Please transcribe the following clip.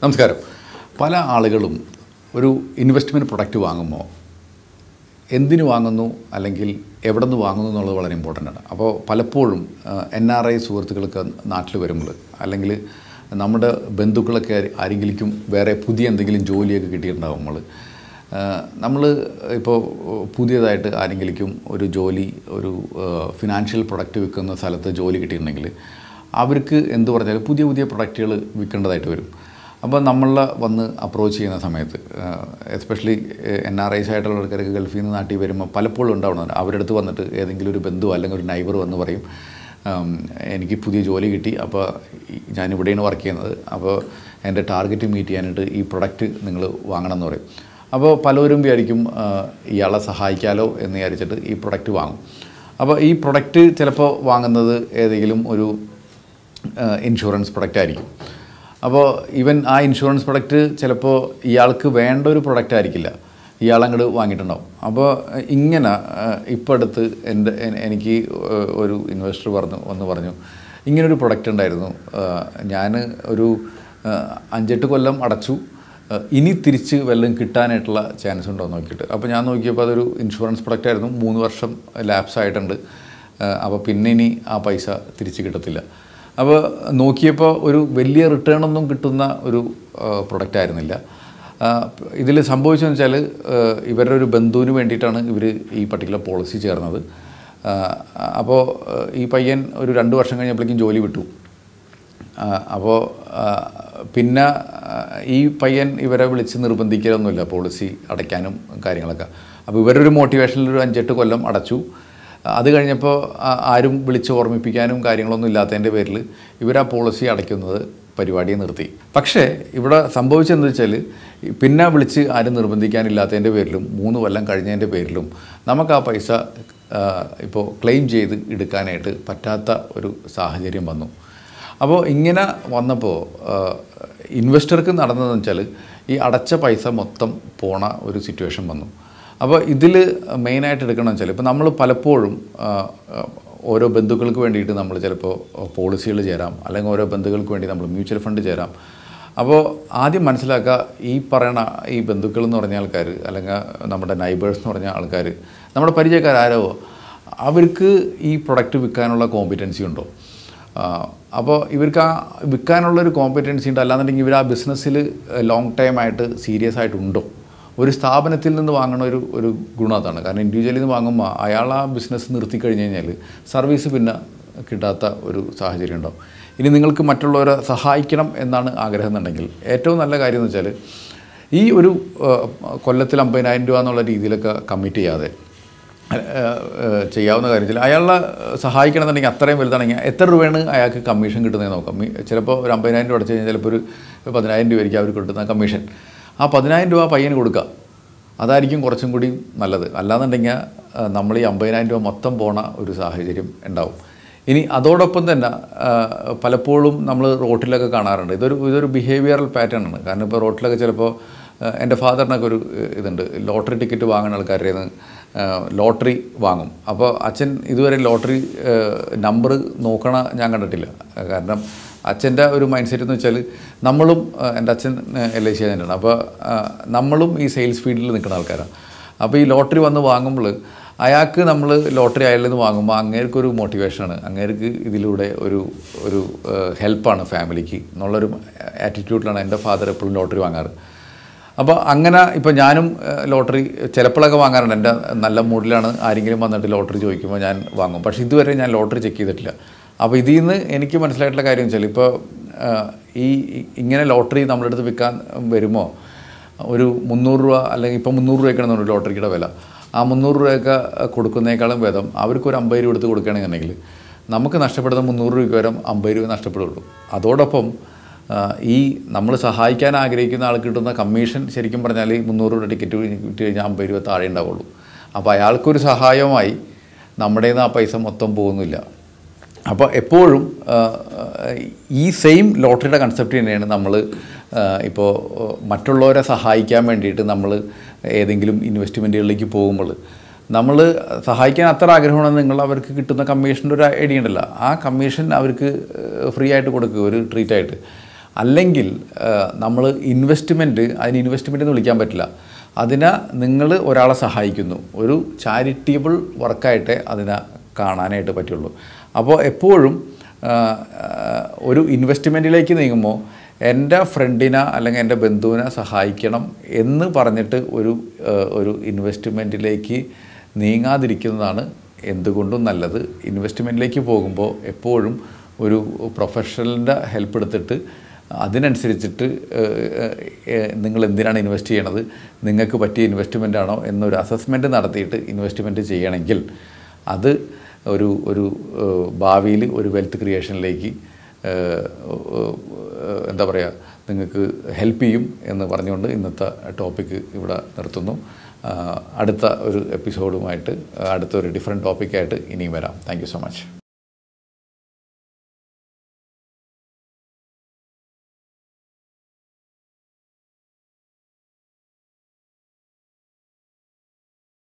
നമസ്കാരം പല ആളുകളും ഒരു ഇൻവെസ്റ്റ്മെൻറ്റ് പ്രൊഡക്റ്റ് വാങ്ങുമ്പോൾ എന്തിനു വാങ്ങുന്നു അല്ലെങ്കിൽ എവിടെ നിന്ന് വാങ്ങുന്നു എന്നുള്ളത് വളരെ ഇമ്പോർട്ടൻ്റ് ആണ് അപ്പോൾ പലപ്പോഴും എൻ ആർ ഐ സുഹൃത്തുക്കൾക്ക് നാട്ടിൽ വരുമ്പോൾ അല്ലെങ്കിൽ നമ്മുടെ ബന്ധുക്കളൊക്കെ ആരെങ്കിലും വേറെ പുതിയ എന്തെങ്കിലും ജോലിയൊക്കെ കിട്ടിയിട്ടുണ്ടാകും നമ്മൾ നമ്മൾ ഇപ്പോൾ പുതിയതായിട്ട് ആരെങ്കിലും ഒരു ജോലി ഒരു ഫിനാൻഷ്യൽ പ്രൊഡക്റ്റ് വിൽക്കുന്ന സ്ഥലത്ത് ജോലി കിട്ടിയിട്ടുണ്ടെങ്കിൽ അവർക്ക് എന്ത് പറഞ്ഞാലും പുതിയ പുതിയ പ്രൊഡക്റ്റുകൾ വിൽക്കേണ്ടതായിട്ട് വരും അപ്പോൾ നമ്മളെ വന്ന് അപ്രോച്ച് ചെയ്യുന്ന സമയത്ത് എസ്പെഷ്യലി എൻ ആർ ഐസ് ആയിട്ടുള്ള ആൾക്കാർക്ക് ഗൾഫിൽ നിന്ന് നാട്ടിൽ വരുമ്പോൾ പലപ്പോഴും ഉണ്ടാവുന്നത് അവരുടെ അടുത്ത് വന്നിട്ട് ഏതെങ്കിലും ഒരു ബന്ധു അല്ലെങ്കിൽ ഒരു നൈബർ വന്ന് പറയും ഉം, എനിക്ക് പുതിയ ജോലി കിട്ടി അപ്പോൾ ഞാനിവിടെയാണ് വർക്ക് ചെയ്യുന്നത് അപ്പോൾ എൻ്റെ ടാർഗറ്റ് മീറ്റ് ചെയ്യാനായിട്ട് ഈ പ്രൊഡക്റ്റ് നിങ്ങൾ വാങ്ങണം എന്ന് പറയും അപ്പോൾ പലരും വിചാരിക്കും ആ, ഇയാളെ സഹായിക്കാലോ എന്ന് വിചാരിച്ചിട്ട് ഈ പ്രൊഡക്റ്റ് വാങ്ങും അപ്പോൾ ഈ പ്രൊഡക്റ്റ് ചിലപ്പോൾ വാങ്ങുന്നത് ഏതെങ്കിലും ഒരു ഇൻഷുറൻസ് പ്രൊഡക്റ്റ് ആയിരിക്കും അപ്പോൾ ഈവൻ ആ ഇൻഷുറൻസ് പ്രൊഡക്റ്റ് ചിലപ്പോൾ ഇയാൾക്ക് വേണ്ട ഒരു പ്രൊഡക്റ്റ് ആയിരിക്കില്ല ഇയാൾ അങ്ങോട്ട് വാങ്ങിയിട്ടുണ്ടാവും അപ്പോൾ ഇങ്ങനെ ഇപ്പോൾ അടുത്ത് എൻ്റെ എ- എനിക്ക് ഒരു ഇൻവെസ്റ്റർ പറഞ്ഞു വന്ന് പറഞ്ഞു ഇങ്ങനൊരു പ്രൊഡക്റ്റ് ഉണ്ടായിരുന്നു ഞാൻ ഒരു ആ, അഞ്ചെട്ട് കൊല്ലം അടച്ചു ആ, ഇനി തിരിച്ച് വല്ലതും കിട്ടാനായിട്ടുള്ള ചാൻസ് ഉണ്ടോ എന്ന് നോക്കിയിട്ട് അപ്പോൾ ഞാൻ നോക്കിയപ്പോൾ അതൊരു ഇൻഷുറൻസ് പ്രൊഡക്റ്റ് ആയിരുന്നു മൂന്ന് വർഷം ലാപ്സ് ആയിട്ടുണ്ട് അപ്പോൾ പിന്നെ ഇനി ആ പൈസ തിരിച്ച് കിട്ടത്തില്ല അപ്പോൾ നോക്കിയപ്പോൾ ഒരു വലിയ റിട്ടേൺ ഒന്നും കിട്ടുന്ന ഒരു പ്രൊഡക്റ്റ് ആയിരുന്നില്ല ഇതിൽ സംഭവിച്ചതെന്ന് വെച്ചാൽ ഇവരുടെ ഒരു ബന്ധുവിന് വേണ്ടിയിട്ടാണ് ഇവർ ഈ പർട്ടിക്കുലർ പോളിസി ചേർന്നത് അപ്പോൾ ഈ പയ്യൻ ഒരു രണ്ട് വർഷം കഴിഞ്ഞപ്പോഴേക്കും ജോലി വിട്ടു അപ്പോൾ പിന്നെ ആ, ഈ പയ്യൻ ഇവരെ വിളിച്ച് നിർബന്ധിക്കലൊന്നുമില്ല പോളിസി അടയ്ക്കാനും കാര്യങ്ങളൊക്കെ അപ്പോൾ ഇവരൊരു മോട്ടിവേഷനിൽ ഒരു അഞ്ചെട്ട് കൊല്ലം അടച്ചു അത് കഴിഞ്ഞപ്പോൾ ആ- ആരും വിളിച്ച് ഓർമ്മിപ്പിക്കാനും കാര്യങ്ങളൊന്നും ഇല്ലാത്തതിൻ്റെ പേരിൽ ഇവർ ആ പോളിസി അടയ്ക്കുന്നത് പരിപാടിയെ നിർത്തി പക്ഷേ ഇവിടെ സംഭവിച്ചതെന്ന് വെച്ചാൽ പിന്നെ വിളിച്ച് ആരും നിർബന്ധിക്കാനില്ലാത്തതിൻ്റെ പേരിലും മൂന്ന് കൊല്ലം കഴിഞ്ഞതിൻ്റെ പേരിലും നമുക്ക് ആ പൈസ ഇപ്പോൾ ക്ലെയിം ചെയ്ത് എടുക്കാനായിട്ട് പറ്റാത്ത ഒരു സാഹചര്യം വന്നു അപ്പോൾ ഇങ്ങനെ വന്നപ്പോൾ ഇൻവെസ്റ്റർക്ക് നടന്നതെന്ന് വെച്ചാൽ ഈ അടച്ച പൈസ മൊത്തം പോണ ഒരു സിറ്റുവേഷൻ വന്നു അപ്പോൾ ഇതിൽ മെയിനായിട്ട് എടുക്കണമെന്ന് വെച്ചാൽ ഇപ്പോൾ നമ്മൾ പലപ്പോഴും ആ, ആ, ഓരോ ബന്ധുക്കൾക്ക് വേണ്ടിയിട്ട് നമ്മൾ ചിലപ്പോൾ പോളിസികൾ ചേരാം അല്ലെങ്കിൽ ഓരോ ബന്ധുക്കൾക്ക് വേണ്ടി നമ്മൾ മ്യൂച്വൽ ഫണ്ട് ചേരാം അപ്പോൾ ആദ്യം മനസ്സിലാക്കുക ഈ പറയണ ഈ ബന്ധുക്കൾ എന്ന് പറഞ്ഞ ആൾക്കാർ അല്ലെങ്കിൽ നമ്മുടെ നൈബേഴ്സ് എന്ന് പറഞ്ഞ ആൾക്കാർ നമ്മുടെ പരിചയക്കാരോ അവർക്ക് ഈ പ്രൊഡക്റ്റ് വിൽക്കാനുള്ള കോമ്പിറ്റൻസി ഉണ്ടോ അപ്പോൾ ഇവർക്ക് ആ വിൽക്കാനുള്ളൊരു കോമ്പറ്റൻസി ഉണ്ട് അല്ലാന്നുണ്ടെങ്കിൽ ഇവർ ആ ബിസിനസ്സിൽ ലോങ് ടൈം ആയിട്ട് സീരിയസ് ആയിട്ടുണ്ടോ ഒരു സ്ഥാപനത്തിൽ നിന്ന് വാങ്ങണ ഒരു ഒരു ഗുണം അതാണ് കാരണം ഇൻഡിവിജ്വലിൽ നിന്ന് വാങ്ങുമ്പോൾ അയാൾ ആ ബിസിനസ് നിർത്തി കഴിഞ്ഞ് കഴിഞ്ഞാൽ സർവീസ് പിന്നെ കിട്ടാത്ത ഒരു സാഹചര്യം ഉണ്ടാവും ഇനി നിങ്ങൾക്ക് മറ്റുള്ളവരെ സഹായിക്കണം എന്നാണ് ആഗ്രഹം എന്നുണ്ടെങ്കിൽ ഏറ്റവും നല്ല കാര്യം എന്ന് വെച്ചാൽ ഈ ഒരു ആ, കൊല്ലത്തിൽ അമ്പതിനായിരം രൂപ എന്നുള്ള രീതിയിലൊക്കെ കമ്മിറ്റ് ചെയ്യാതെ ഏഹ് ചെയ്യാവുന്ന കാര്യത്തിൽ അയാളെ സഹായിക്കണം എന്നുണ്ടെങ്കിൽ അത്രയും വലുതാണെങ്കിൽ എത്ര രൂപയാണ് അയാൾക്ക് കമ്മീഷൻ കിട്ടുന്നത് നോക്കാം മി- ചിലപ്പോൾ ഒരു അമ്പതിനായിരം രൂപ അടച്ചു കഴിഞ്ഞാൽ ചിലപ്പോൾ ഒരു പതിനായിരം രൂപയായിരിക്കും അവർക്ക് കിട്ടുന്ന കമ്മീഷൻ ആ പതിനായിരം രൂപ പയ്യന് കൊടുക്കുക അതായിരിക്കും കുറച്ചും കൂടി നല്ലത് അല്ലാന്നുണ്ടെങ്കിൽ ആ, നമ്മൾ ഈ അമ്പതിനായിരം രൂപ മൊത്തം പോണ ഒരു സാഹചര്യം ഉണ്ടാവും ഇനി അതോടൊപ്പം തന്നെ ആ, പലപ്പോഴും നമ്മൾ റോട്ടിലൊക്കെ കാണാറുണ്ട് ഇതൊരു ഇതൊരു ബിഹേവിയറൽ പാറ്റേൺ ആണ് കാരണം ഇപ്പോൾ റോട്ടിലൊക്കെ ചിലപ്പോൾ ഏഹ് എൻ്റെ ഫാദറിനൊക്കെ ഒരു ഏഹ് ഇതുണ്ട് ലോട്ടറി ടിക്കറ്റ് വാങ്ങുന്ന ആൾക്കാരുടെ ലോട്ടറി വാങ്ങും അപ്പോൾ അച്ഛൻ ഇതുവരെ ലോട്ടറി നമ്പർ നോക്കണ ഞാൻ കണ്ടിട്ടില്ല ഏഹ് കാരണം അച്ഛൻ്റെ ഒരു മൈൻഡ് സെറ്റ് എന്ന് വെച്ചാൽ നമ്മളും ഏഹ് എൻ്റെ അച്ഛൻ എൽ ഐ സി ഏജൻ്റാണ് അപ്പോൾ ഏഹ് നമ്മളും ഈ സെയിൽസ് ഫീൽഡിൽ നിൽക്കുന്ന ആൾക്കാരാണ് അപ്പോൾ ഈ ലോട്ടറി വന്ന് വാങ്ങുമ്പോൾ അയാൾക്ക് നമ്മൾ ലോട്ടറി അയാളിൽ നിന്ന് വാങ്ങുമ്പോൾ അങ്ങേർക്കൊരു മോട്ടിവേഷനാണ് അങ്ങേർക്ക് ഇതിലൂടെ ഒരു ഒരു ഹെൽപ്പാണ് ഫാമിലിക്ക് എന്നുള്ളൊരു ആറ്റിറ്റ്യൂഡിലാണ് എൻ്റെ ഫാദർ എപ്പോഴും ലോട്ടറി വാങ്ങാറ് അപ്പോൾ അങ്ങനെ ഇപ്പോൾ ഞാനും ഏഹ്, ലോട്ടറി ചിലപ്പോഴൊക്കെ വാങ്ങാറുണ്ട് എൻ്റെ നല്ല മൂഡിലാണ് ആരെങ്കിലും വന്നിട്ട് ലോട്ടറി ചോദിക്കുമ്പോൾ ഞാൻ വാങ്ങും പക്ഷേ ഇതുവരെ ഞാൻ ലോട്ടറി ചെക്ക് ചെയ്തിട്ടില്ല അപ്പോൾ ഇതിൽ നിന്ന് എനിക്ക് മനസ്സിലായിട്ടുള്ള കാര്യം വെച്ചാൽ ഇപ്പോൾ ഏഹ്, ഈ ഈ- ഇങ്ങനെ ലോട്ടറി നമ്മുടെ അടുത്ത് വിൽക്കാൻ വരുമ്പോൾ ഒരു മുന്നൂറ് രൂപ അല്ലെങ്കിൽ ഇപ്പോൾ മുന്നൂറ് രൂപയ്ക്കാണ് ഒരു ലോട്ടറിയുടെ വില ആ മുന്നൂറ് രൂപയൊക്കെ കൊടുക്കുന്നേക്കാളും ഭേദം അവർക്ക് ഒരു അമ്പത് രൂപ എടുത്ത് കൊടുക്കുകയാണെന്നുണ്ടെങ്കിൽ നമുക്ക് നഷ്ടപ്പെടുന്ന മുന്നൂറ് രൂപയ്ക്ക് വരം അമ്പത് രൂപ നഷ്ടപ്പെടുള്ളൂ അതോടൊപ്പം ആ, ഈ നമ്മൾ സഹായിക്കാൻ ആഗ്രഹിക്കുന്ന ആൾക്ക് കിട്ടുന്ന കമ്മീഷൻ ശരിക്കും പറഞ്ഞാൽ ഈ മുന്നൂറ് രൂപ ടിക്കറ്റ് കിട്ടി കഴിഞ്ഞാൽ അമ്പത് രൂപ താഴെ ഉണ്ടാവുള്ളൂ അപ്പോൾ അയാൾക്കൊരു സഹായമായി നമ്മുടെ നിന്ന് ആ പൈസ മൊത്തം പോകുന്നില്ല അപ്പോൾ എപ്പോഴും ആ, ഈ സെയിം ലോട്ടറിയുടെ കൺസെപ്റ്റ് തന്നെയാണ് നമ്മൾ ഇപ്പോൾ മറ്റുള്ളവരെ സഹായിക്കാൻ വേണ്ടിയിട്ട് നമ്മൾ ഏതെങ്കിലും ഇൻവെസ്റ്റ്മെൻറ്റുകളിലേക്ക് പോകുമ്പോൾ നമ്മൾ സഹായിക്കാൻ അത്ര ആഗ്രഹമാണെന്ന് നിങ്ങൾ അവർക്ക് കിട്ടുന്ന കമ്മീഷൻ്റെ ഒരു ഐഡിയ ഉണ്ടല്ലോ ആ കമ്മീഷൻ അവർക്ക് ഫ്രീ ആയിട്ട് കൊടുക്കുക ഒരു ട്രീറ്റായിട്ട് അല്ലെങ്കിൽ നമ്മൾ ഇൻവെസ്റ്റ്മെൻറ്റ് അതിന് ഇൻവെസ്റ്റ്മെൻ്റ് എന്ന് വിളിക്കാൻ പറ്റില്ല അതിനെ നിങ്ങൾ ഒരാളെ സഹായിക്കുന്നു ഒരു ചാരിറ്റബിൾ വർക്കായിട്ടേ അതിനെ കാണാനായിട്ട് പറ്റുള്ളൂ അപ്പോൾ എപ്പോഴും ആ, ആ, ഒരു ഇൻവെസ്റ്റ്മെൻറ്റിലേക്ക് നീങ്ങുമ്പോൾ എൻ്റെ ഫ്രണ്ടിനെ അല്ലെങ്കിൽ എൻ്റെ ബന്ധുവിനെ സഹായിക്കണം എന്ന് പറഞ്ഞിട്ട് ഒരു ആ, ഒരു ഇൻവെസ്റ്റ്മെൻറ്റിലേക്ക് നീങ്ങാതിരിക്കുന്നതാണ് എന്തുകൊണ്ടും നല്ലത് ഇൻവെസ്റ്റ്മെൻറ്റിലേക്ക് പോകുമ്പോൾ എപ്പോഴും ഒരു പ്രൊഫഷണലിൻ്റെ ഹെൽപ്പ് എടുത്തിട്ട് അതിനനുസരിച്ചിട്ട് നിങ്ങൾ എന്തിനാണ് ഇൻവെസ്റ്റ് ചെയ്യണത് നിങ്ങൾക്ക് പറ്റിയ ഇൻവെസ്റ്റ്മെൻ്റ് ആണോ എന്നൊരു അസസ്മെൻറ്റ് നടത്തിയിട്ട് ഇൻവെസ്റ്റ്മെൻറ്റ് ചെയ്യണമെങ്കിൽ അത് ഒരു ഒരു ഭാവിയിൽ ഒരു വെൽത്ത് ക്രിയേഷനിലേക്ക് ഏഹ്, ഏഹ്, എന്താ പറയുക നിങ്ങൾക്ക് ഹെൽപ്പ് ചെയ്യും എന്ന് പറഞ്ഞുകൊണ്ട് ഇന്നത്തെ ടോപ്പിക്ക് ഇവിടെ നിർത്തുന്നു ആഹ്, അടുത്ത ഒരു എപ്പിസോഡുമായിട്ട് അടുത്ത ഒരു ഡിഫറെൻറ്റ് ടോപ്പിക്കായിട്ട് ഇനിയും വരാം താങ്ക് യു സോ മച്ച്